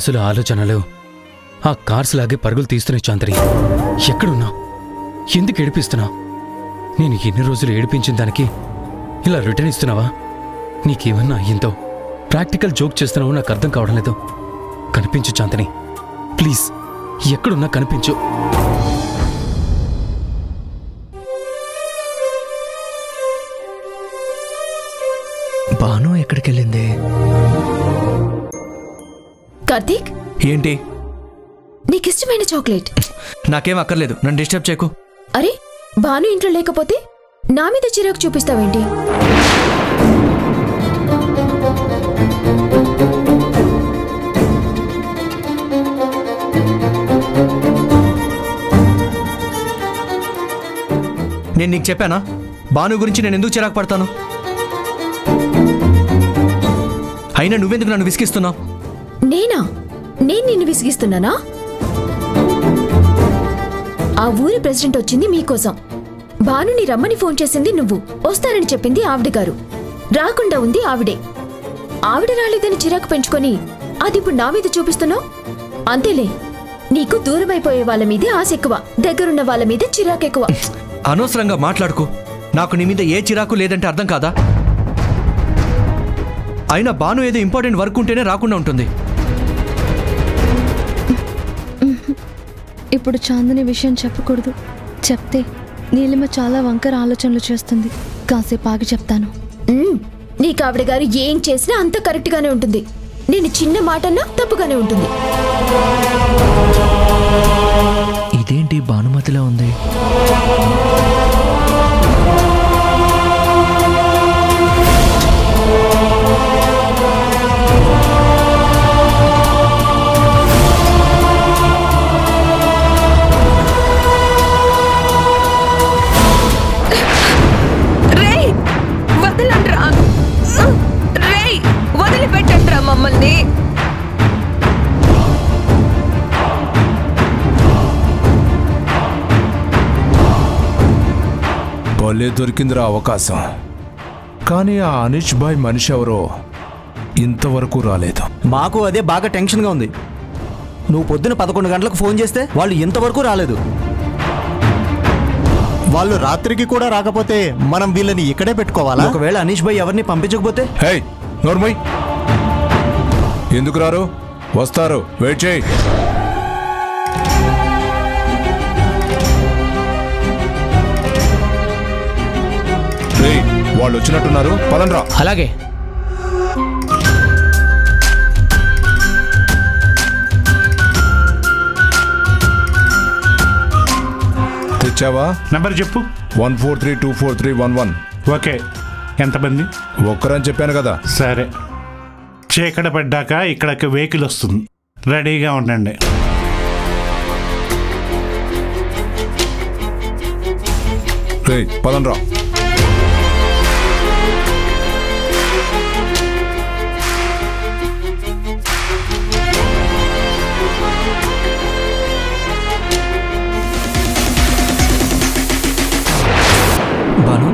మనసులో ఆలోచనలు ఆ కార్స్ లాగే పరుగులు తీస్తున్నాయి చాంద్రి ఎక్కడున్నా ఎందుకు ఏడిపిస్తున్నావు నేను ఎన్ని రోజులు ఏడిపించిన దానికి ఇలా రిటర్న్ ఇస్తున్నావా నీకేమన్నా అయ్యిందో ప్రాక్టికల్ జోక్ చేస్తున్నావో నాకు అర్థం కావడం లేదు కనిపించు చాందని ప్లీజ్ ఎక్కడున్నా కనిపించు బాను ఎక్కడికెళ్ళింది కార్తీక్ ఏంటి నీకిష్టమైన చాక్లెట్ నాకేం అక్కర్లేదు నన్ను డిస్టర్బ్ చేయకు అరే భాను ఇంట్లో లేకపోతే నా మీద చిరాకు చూపిస్తావేంటి నేను నీకు చెప్పానా బాను గురించి నేను ఎందుకు చిరాకు పడతాను అయినా నువ్వెందుకు నన్ను విసిగిస్తున్నావు నేనా నేను నిన్ను విసిగిస్తున్నానా ఆ ఊరి ప్రెసిడెంట్ వచ్చింది మీకోసం భానుని రమ్మని ఫోన్ చేసింది నువ్వు వస్తానని చెప్పింది ఆవిడ గారు రాకుండా ఉంది ఆవిడే ఆవిడ రాలేదని చిరాకు పెంచుకొని అది ఇప్పుడు నా మీద చూపిస్తున్నావు అంతేలే నీకు దూరమైపోయే వాళ్ళ మీదే ఆశ ఎక్కువ దగ్గరున్న వాళ్ళ మీద చిరాకు ఎక్కువ అనవసరంగా మాట్లాడుకో నాకు నీ మీద ఏ చిరాకు లేదంటే అర్థం కాదా అయినా బాను ఏదో ఇంపార్టెంట్ వర్క్ ఉంటేనే రాకుండా ఉంటుంది ఇప్పుడు చాందిని విషయం చెప్పకూడదు చెప్తే నీలిమ చాలా వంకర ఆలోచనలు చేస్తుంది కాసేపు ఆగి చెప్తాను ఉమ్, నీకు ఆవిడ గారు ఏం చేసినా అంత కరెక్ట్ గానే ఉంటుంది నేను చిన్న మాటన్నా తప్పుగానే ఉంటుంది ఇదేంటి భానుమతిలా ఉంది రేయ్ వదలండ్రా రేయ్ వదిలిపెట్టండ్రా మమ్మల్ని భలే దొరికిందిరా అవకాశం కానీ ఆ అనిష్ భాయ్ మనిషి ఎవరో ఇంతవరకు రాలేదు మాకు అదే బాగా టెన్షన్గా ఉంది నువ్వు పొద్దున పదకొండు గంటలకు ఫోన్ చేస్తే వాళ్ళు ఇంతవరకు రాలేదు వాళ్ళు రాత్రికి కూడా రాకపోతే మనం వీళ్ళని ఇక్కడే పెట్టుకోవాలా ఒకవేళ అనీష్ భాయ్ ఎవరిని పంపించకపోతే హే నోర్మయ్ ఎందుకు రారు వస్తారు వెయిట్ చేయి రేయ్, వాళ్ళు వచ్చినట్టున్నారు పదండ్రా అలాగే తెచ్చావా నెంబర్ చెప్పు one four three two four three one one okay ఎంతమంది ఒక్కరని చెప్పాను కదా సరే చీకట పడ్డాక ఇక్కడికి వెహికల్ వస్తుంది రెడీగా ఉండండి రే పదండ్రా బాను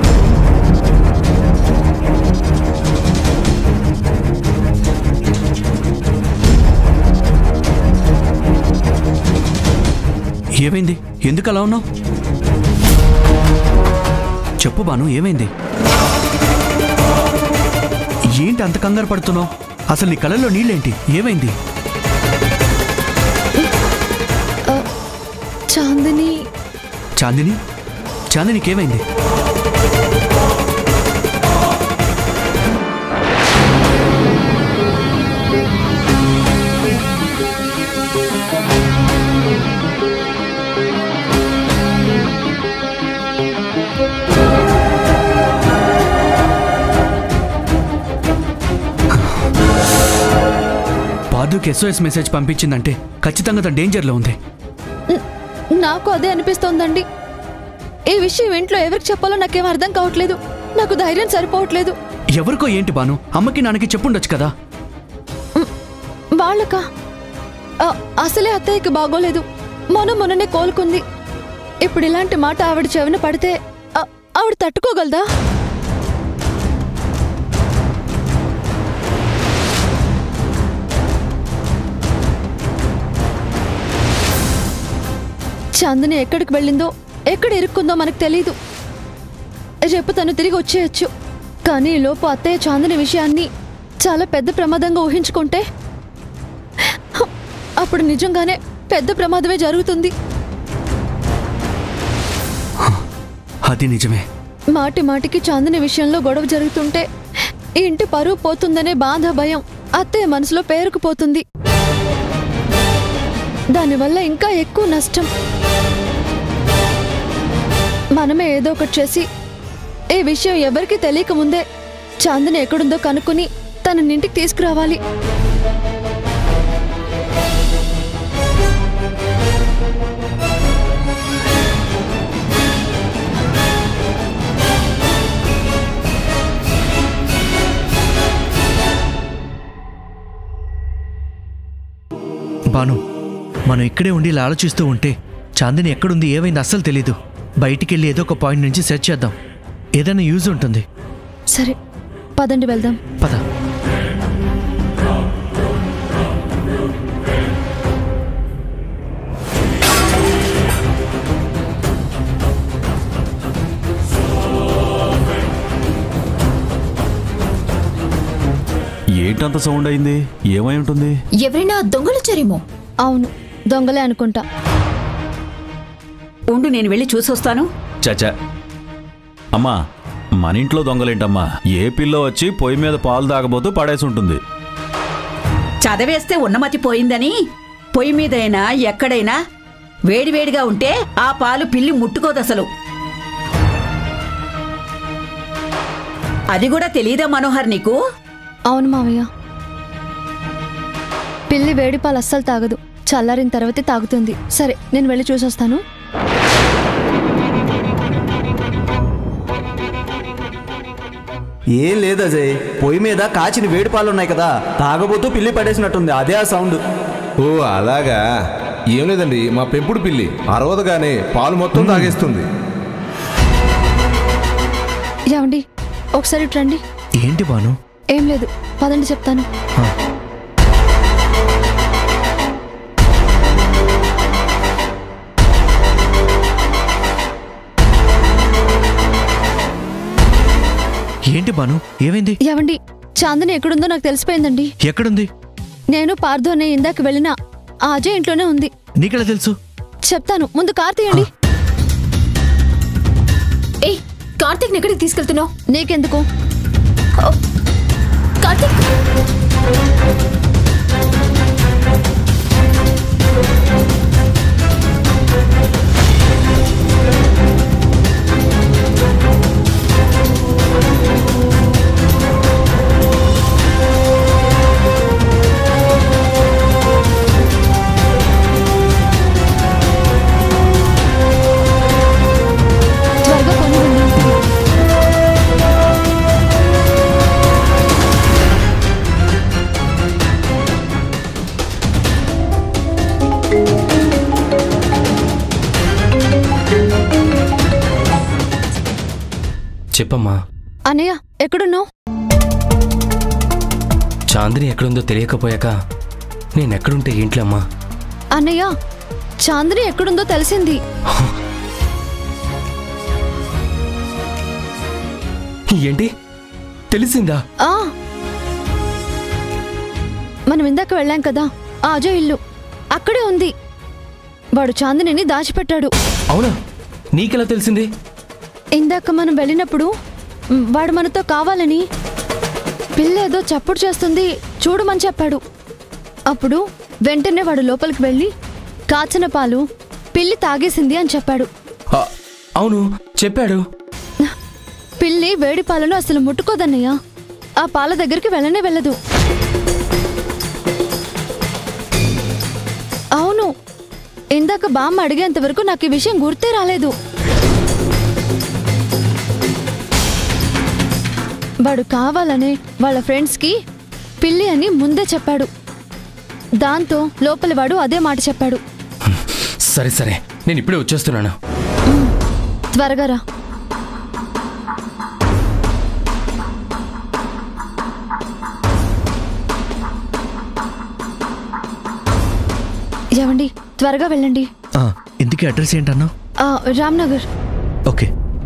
ఏమైంది ఎందుకు అలా ఉన్నావు చెప్పు బాను ఏమైంది ఏంటి అంత కంగారు పడుతున్నావు అసలు నీ కళ్ళల్లో నీళ్ళేంటి ఏమైంది చాందిని చాందిని చాందినికి ఏమైంది పాదుకి ఎస్ఓఎస్ మెసేజ్ పంపించిందంటే ఖచ్చితంగా తన డేంజర్లో ఉంది నాకు అదే అనిపిస్తోందండి ఈ విషయం ఇంట్లో ఎవరికి చెప్పాలో నాకేం అర్థం కావట్లేదు నాకు ధైర్యం సరిపోవట్లేదు ఎవరికో ఏంటి బాను అమ్మకి నాన్నకి చెప్పుండొచ్చు కదా వాళ్ళకా ఆ, అసలే అత్తయ్యకి బాగోలేదు మొన్న మొన్ననే కోలుకుంది ఇప్పుడు ఇలాంటి మాట ఆవిడ చెవిన పడితే ఆ, ఆవిడ తట్టుకోగలదా చాందిని ఎక్కడికి వెళ్ళిందో ఎక్కడ ఇరుక్కుందో మనకు తెలీదు రేపు తను తిరిగి వచ్చేయచ్చు కానీ ఈ లోపు అత్తయ్య చాందిని విషయాన్ని చాలా పెద్ద ప్రమాదంగా ఊహించుకుంటే అప్పుడు నిజంగానే పెద్ద ప్రమాదమే జరుగుతుంది అది నిజమే మాటి మాటికి చాందిని విషయంలో గొడవ జరుగుతుంటే ఈ ఇంటి పరువు పోతుందనే బాధ భయం అత్తయ్య మనసులో పేరుకుపోతుంది దానివల్ల ఇంకా ఎక్కువ నష్టం మనమే ఏదో ఒకటి చేసి ఈ విషయం ఎవరికీ తెలియక ముందే చాందిని ఎక్కడుందో కనుక్కుని తన ఇంటికి తీసుకురావాలి బాను మనం ఇక్కడే ఉండి ఇలా ఆలోచిస్తూ ఉంటే చాందిని ఎక్కడుంది ఏమైంది అస్సలు తెలీదు బయటికి వెళ్ళి ఏదో ఒక పాయింట్ నుంచి సెర్చ్ చేద్దాం ఏదైనా యూజ్ ఉంటుంది సరే పదండి వెళ్దాం పద ఏంటంత సౌండ్ అయింది ఏమై ఉంటుంది ఎవరైనా దొంగలొచ్చారేమో అవును దొంగలే అనుకుంటా ఉండు నేను వెళ్ళి చూసొస్తాను చచా అమ్మా మన ఇంట్లో దొంగలేంటమ్మా ఏ పిల్ల వచ్చి పొయ్యి మీద పాలు తాగబోతూ పడేసి ఉంటుంది చదవేస్తే ఉన్నమతి పోయిందని పొయ్యి మీదైనా ఎక్కడైనా వేడివేడిగా ఉంటే ఆ పాలు పిల్లి ముట్టుకోదు అసలు అది కూడా తెలీదా మనోహర్ నీకు అవును మావయ్య పిల్లి వేడి పాలు అస్సలు తాగదు చల్లారిన తర్వాతే తాగుతుంది సరే నేను వెళ్ళి చూసొస్తాను ఏం లేదు అజయ్ పొయ్యి మీద కాచిన వేడి పాలు ఉన్నాయి కదా తాగబోతూ పిల్లి పడేసినట్టుంది అదే ఆ సౌండ్ ఓ అలాగా ఏం లేదండి మా పెంపుడు పిల్లి అరవదుగానే పాలు మొత్తం తాగేస్తుంది ఏమండి ఒకసారి ఇటు రండి ఏంటి బాను ఏం లేదు పదండి చెప్తాను ఏంటి బాను ఏమైంది ఏమండి చాందని ఎక్కడుందో నాకు తెలిసిపోయిందండి ఎక్కడుంది నేను పార్థు అనే ఇందాక వెళ్ళిన ఆ అజయ్ ఇంట్లోనే ఉంది నీకెలా తెలుసు చెప్తాను ముందు కార్ తీయండి ఏయ్ కార్తీక్ ఎక్కడికి తీసుకెళ్తున్నావు నీకెందుకు కార్తీక్ త్వరగా కొనివ్వండి చెప్పమ్మా అన్నయ్య ఎక్కడున్నావు చాందిని ఎక్కడుందో తెలియకపోయాక నేనెక్కడుంటే ఏంట్లే అమ్మా అన్నయ్య చాందిని ఎక్కడుందో తెలిసింది ఏంటి తెలిసిందా ఆ మనం ఇందాక వెళ్ళాం కదా ఆ అజయ్ ఇల్లు అక్కడే ఉంది వాడు చాందినిని దాచిపెట్టాడు అవునా నీకెలా తెలిసింది ఇందాక మనం వెళ్ళినప్పుడు మ్, వాడు మనతో కావాలని పిల్ల ఏదో చప్పుడు చేస్తుంది చూడమని చెప్పాడు అప్పుడు వెంటనే వాడు లోపలికి వెళ్ళి కాచిన పాలు పిల్లి తాగేసింది అని చెప్పాడు ఆ, అవును చెప్పాడు పిల్లి వేడి పాలను అసలు ముట్టుకోదన్నయ్య ఆ పాల దగ్గరికి వెళ్ళనే వెళ్ళదు అవును ఇందాక బామ్మ అడిగేంత వరకు నాకు ఈ విషయం గుర్తే రాలేదు వాడు కావాలనే వాళ్ళ ఫ్రెండ్స్కి పిల్లి అని ముందే చెప్పాడు దాంతో లోపలి వాడు అదే మాట చెప్పాడు సరే సరే నేను ఇప్పుడే వచ్చేస్తున్నాను త్వరగా రా ఏవండి త్వరగా వెళ్ళండి ఆ, ఇందుకే అడ్రస్ ఏంటన్నా ఆ, రామ్నగర్ ఓకే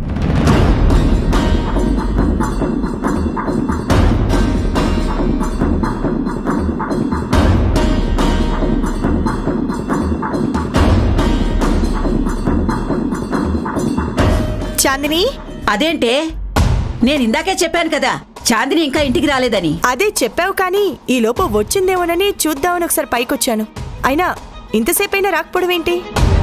చాందిని అదేంటే నేను ఇందాకే చెప్పాను కదా చాందిని ఇంకా ఇంటికి రాలేదని అదే చెప్పావు కానీ ఈ లోపు వచ్చిందేమోనని చూద్దామని ఒకసారి పైకొచ్చాను అయినా ఇంతసేపైనా రాకపోవడం ఏంటి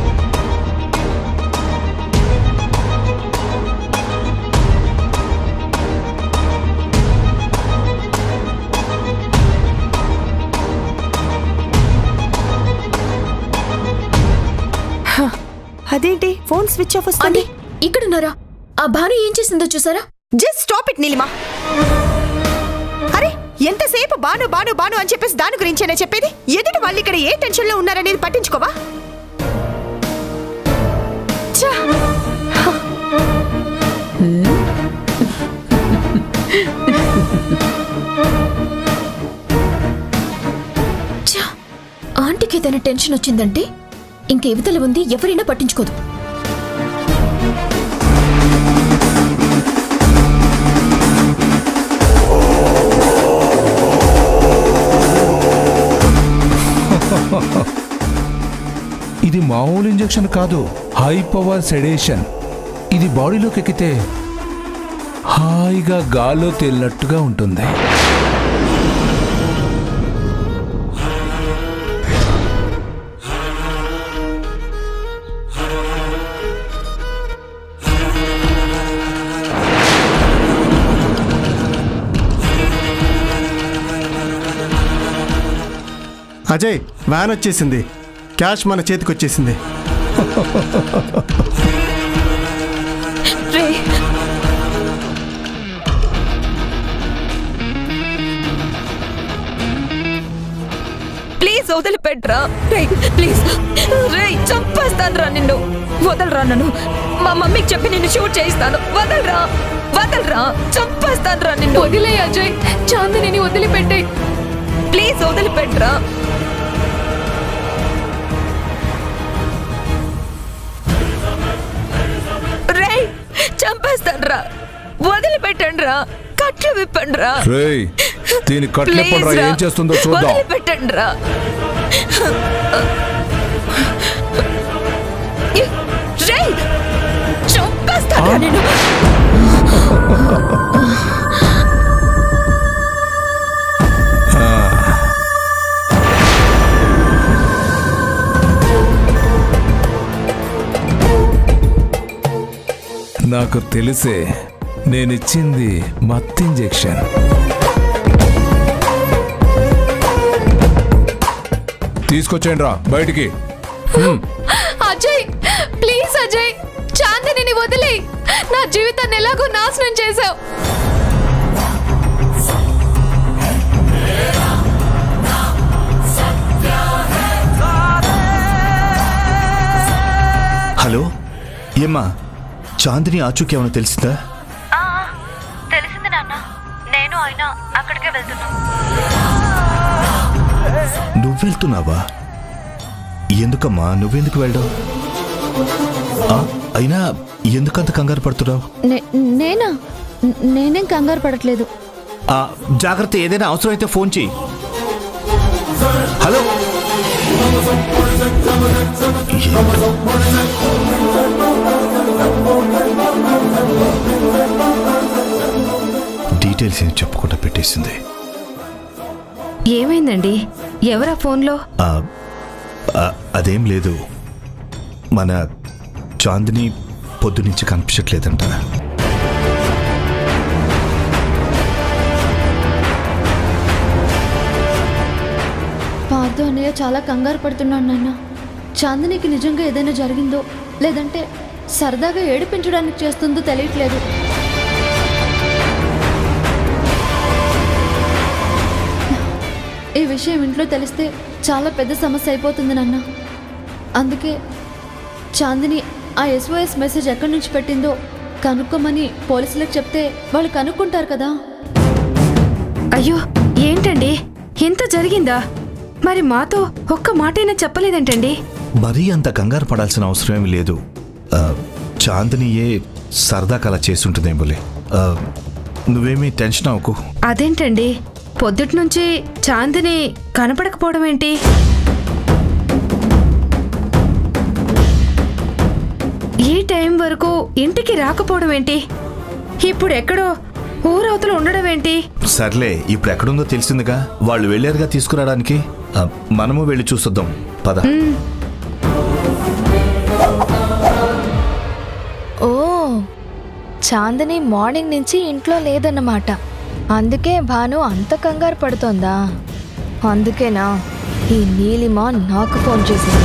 హ, అదేంటి ఫోన్ స్విచ్ ఆఫ్ వస్తుంది ఇక్కడున్నారా ఆ భాను ఏం చేసిందో చూసారా జస్ట్ స్టాప్ ఇట్ నీలిమా అరే ఎంతసేపు బాను బాను బాను అని చెప్పేసి దాని గురించేనే చెప్పేది ఎదుటి వాళ్ళు ఇక్కడ ఏ టెన్షన్ లో ఉన్నారనేది పట్టించుకోవా ఛ! ఛ! ఆంటీకి ఏదైనా టెన్షన్ వచ్చిందంటే ఇంక ఇవతల ఉంది ఎవరైనా పట్టించుకోదు ఇది మామూలు ఇంజెక్షన్ కాదు హై పవర్ సెడేషన్ ఇది బాడీలోకి ఎక్కితే హాయిగా గాల్లో తేలినట్టుగా ఉంటుంది అజయ్ వ్యాన్ వచ్చేసింది క్యాష్ మన చేతికి వచ్చేసింది రే ప్లీజ్ వదిలిపెట్రా రే ప్లీజ్ రే చంపేస్తాను నిన్ను వదలరా నన్ను మా మమ్మీకి చెప్పి నిన్ను షూట్ చేయిస్తాను వదలరా వదలరా చంపేస్తాను నిన్ను వదిలే అజయ్ చాందిని వదిలిపెట్టే ప్లీజ్ వదిలిపెట్రా రే చంపేస్తాను రా వదిలిపెట్టండి రా కట్లు విప్పండి రా రేయ్ దీని కట్లెప్పడ్రా ఏం చేస్తుందో చూద్దాం వదిలిపెట్టండి రా రే చంపేస్తాను నేను నాకు తెలిసే నేనిచ్చింది మత్ ఇంజెక్షన్ తీసుకొచ్చేయండి రా బయటికి హ్మ్. అజయ్ ప్లీజ్ అజయ్ చాందిని వదిలే నా జీవితాన్ని ఎలాగో నాశనం చేశావు హలో ఏమ్మా చాందిని ఆచూకీ ఏమైనా తెలిసిందా తెలిసింది నాన్న నేను ఆయన అక్కడికే వెళ్తున్నాం నువ్వెళ్తున్నావా ఎందుకమ్మా నువ్వెందుకు వెళ్ళావు ఆ, అయినా ఎందుకంత కంగారు పడుతున్నావు నే- నేనా న- నేనేం కంగారు పడట్లేదు ఆ, జాగ్రత్త ఏదైనా అవసరమైతే ఫోన్ చేయి హలో డీటెయిల్స్ ఏం చెప్పకుండా పెట్టేసింది ఏమైందండి ఎవరా ఫోన్లో ఆ, ఆ, అదేం లేదు మన చాందిని పొద్దు నుంచి కనిపించట్లేదంట పార్థ అన్నయ్య చాలా కంగారు పడుతున్నాడు నాన్న చాందినికి నిజంగా ఏదైనా జరిగిందో లేదంటే సరదాగా ఏడిపించడానికి చేస్తుందో తెలియట్లేదు ఈ విషయం ఇంట్లో తెలిస్తే చాలా పెద్ద సమస్య అయిపోతుంది నాన్న అందుకే చాందిని ఆ ఎస్ఓఎస్ మెసేజ్ ఎక్కడి నుంచి పెట్టిందో కనుక్కోమని పోలీసులకు చెప్తే వాళ్ళు కనుక్కుంటారు కదా అయ్యో ఏంటండి ఇంత జరిగిందా మరి మాతో ఒక్క మాటైనా చెప్పలేదేంటండి మరీ అంత కంగారు పడాల్సిన అవసరం ఏమీ లేదు ఆ, చాందినియే సరదాగా అలా చేసుంటుందేమోలే ఆ, నువ్వేమీ టెన్షన్ అవ్వకు అదేంటండి పొద్దుటి నుంచి చాందిని కనపడకపోవడం ఏంటి ఈ టైం వరకు ఇంటికి రాకపోవడం ఏంటి ఇప్పుడు ఎక్కడో ఊరవతలు ఉండడం ఏంటి సర్లే ఇప్పుడు ఎక్కడుందో తెలిసిందిగా వాళ్ళు వెళ్ళారుగా తీసుకురావడానికి ఆ, మనము వెళ్ళి చూసొద్దాం పద ఓ చాందిని మార్నింగ్ నుంచి ఇంట్లో లేదన్నమాట అందుకే భాను అంత కంగారు పడుతోందా అందుకేనా ఈ నీలిమ నాకు ఫోన్ చేసింది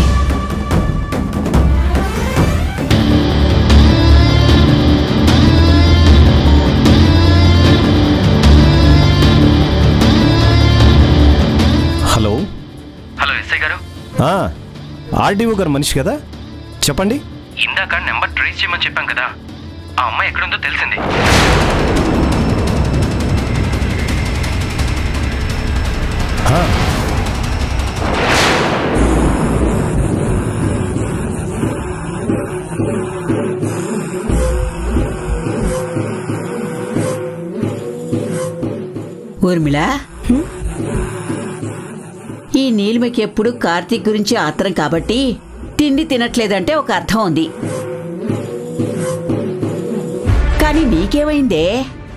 హలో హలో ఎస్ఐ గారు ఆర్డీఓ గారు మనిషి కదా చెప్పండి ఇందాక నెంబర్ ట్రేస్ చేయమని చెప్పాం కదా ఆ అమ్మాయి ఎక్కడుందో తెలిసింది ఆ, ఊర్మిళ ఈ నీలిమకి ఎప్పుడు కార్తీక్ గురించి ఆత్రం కాబట్టి తిండి తినట్లేదంటే ఒక అర్థం ఉంది కానీ నీకేమైందే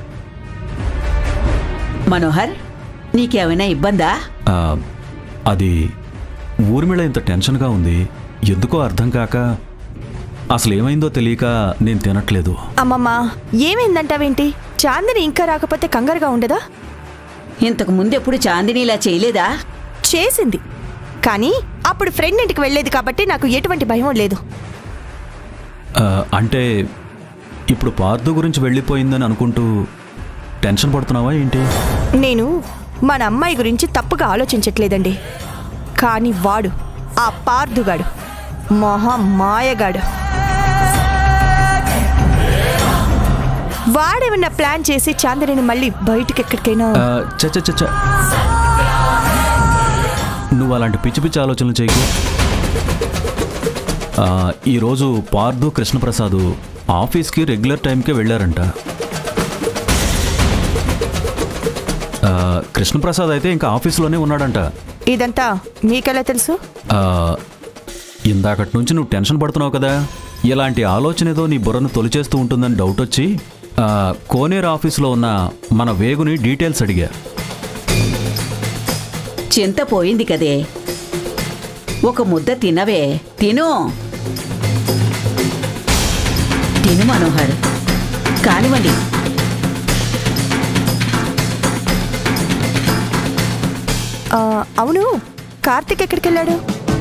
మనోహర్ నీకేమైనా ఇబ్బందా ఆ, అది ఊర్మిళ ఇంత టెన్షన్గా ఉంది ఎందుకో అర్థం కాక అసలు ఏమైందో తెలియక నేను తినట్లేదు అమ్మమ్మ ఏమైందంటావేంటి చాందిని ఇంకా రాకపోతే కంగారుగా ఉండదా ఇంతకు ముందెప్పుడు చాందిని ఇలా చేయలేదా చేసింది కానీ అప్పుడు ఫ్రెండ్ ఇంటికి వెళ్ళేది కాబట్టి నాకు ఎటువంటి భయం లేదు ఆ, అంటే ఇప్పుడు పార్దు గురించి వెళ్ళిపోయిందని అనుకుంటూ టెన్షన్ పడుతున్నావా ఏంటి నేను మన అమ్మాయి గురించి తప్పుగా ఆలోచించట్లేదండి కానీ వాడు ఆ పార్దుగాడు మహా మాయగాడు వాడేమన్నా ప్లాన్ చేసి చాందిని మళ్ళీ బయటికి ఎక్కడికైనా ఆ, చ చ చ చ. నువ్వు అలాంటి పిచ్చి పిచ్చి ఆలోచనలు చేయకు ఆ, ఈరోజు పార్దు కృష్ణప్రసాద్ ఆఫీస్కి రెగ్యులర్ టైంకే వెళ్ళారంట ఆ, కృష్ణప్రసాద్ అయితే ఇంకా ఆఫీస్లోనే ఉన్నాడంట ఇదంతా మీకెలా తెలుసు ఆ, ఇందాకటి నుంచి నువ్వు టెన్షన్ పడుతున్నావు కదా ఇలాంటి ఆలోచన ఏదో నీ బుర్రను తొలిచేస్తూ ఉంటుందని డౌట్ వచ్చి ఆ, కోనేరు ఆఫీస్లో ఉన్న మన వేగుని డీటెయిల్స్ అడిగా చింత పోయింది కదే ఒక ముద్ద తినవే తిను తిను మనోహర్ కానివ్వండి ఆ, అవును కార్తిక్ ఎక్కడికి వెళ్ళాడు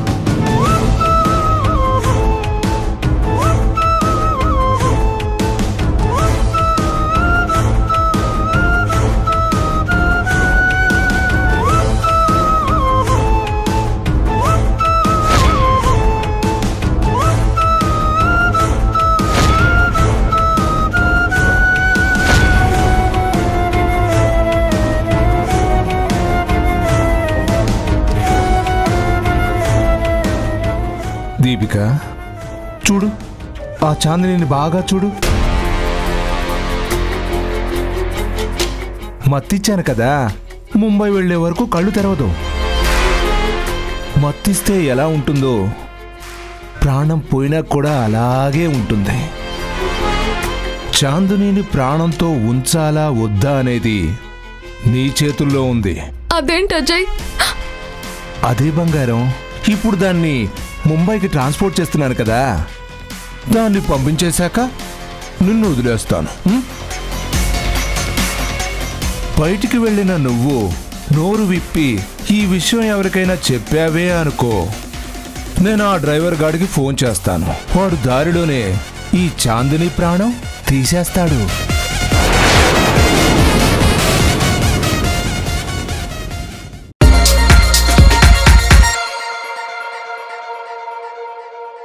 దీపిక చూడు ఆ చాందినిని బాగా చూడు మత్తిచ్చాను కదా ముంబై వెళ్ళే వరకు కళ్ళు తెరవదు మత్తిస్తే ఎలా ఉంటుందో ప్రాణం పోయినా కూడా అలాగే ఉంటుంది చాందినిని ప్రాణంతో ఉంచాలా వద్దా అనేది నీ చేతుల్లో ఉంది అదేంటి అజయ్ అదే బంగారం ఇప్పుడు దాన్ని ముంబైకి ట్రాన్స్పోర్ట్ చేస్తున్నాను కదా దాన్ని పంపించేశాక నిన్ను వదిలేస్తాను ఉం? బయటికి వెళ్ళిన నువ్వు నోరు విప్పి ఈ విషయం ఎవరికైనా చెప్పావే అనుకో నేను ఆ డ్రైవర్ గాడికి ఫోన్ చేస్తాను వాడు దారిలోనే ఈ చాందిని ప్రాణం తీసేస్తాడు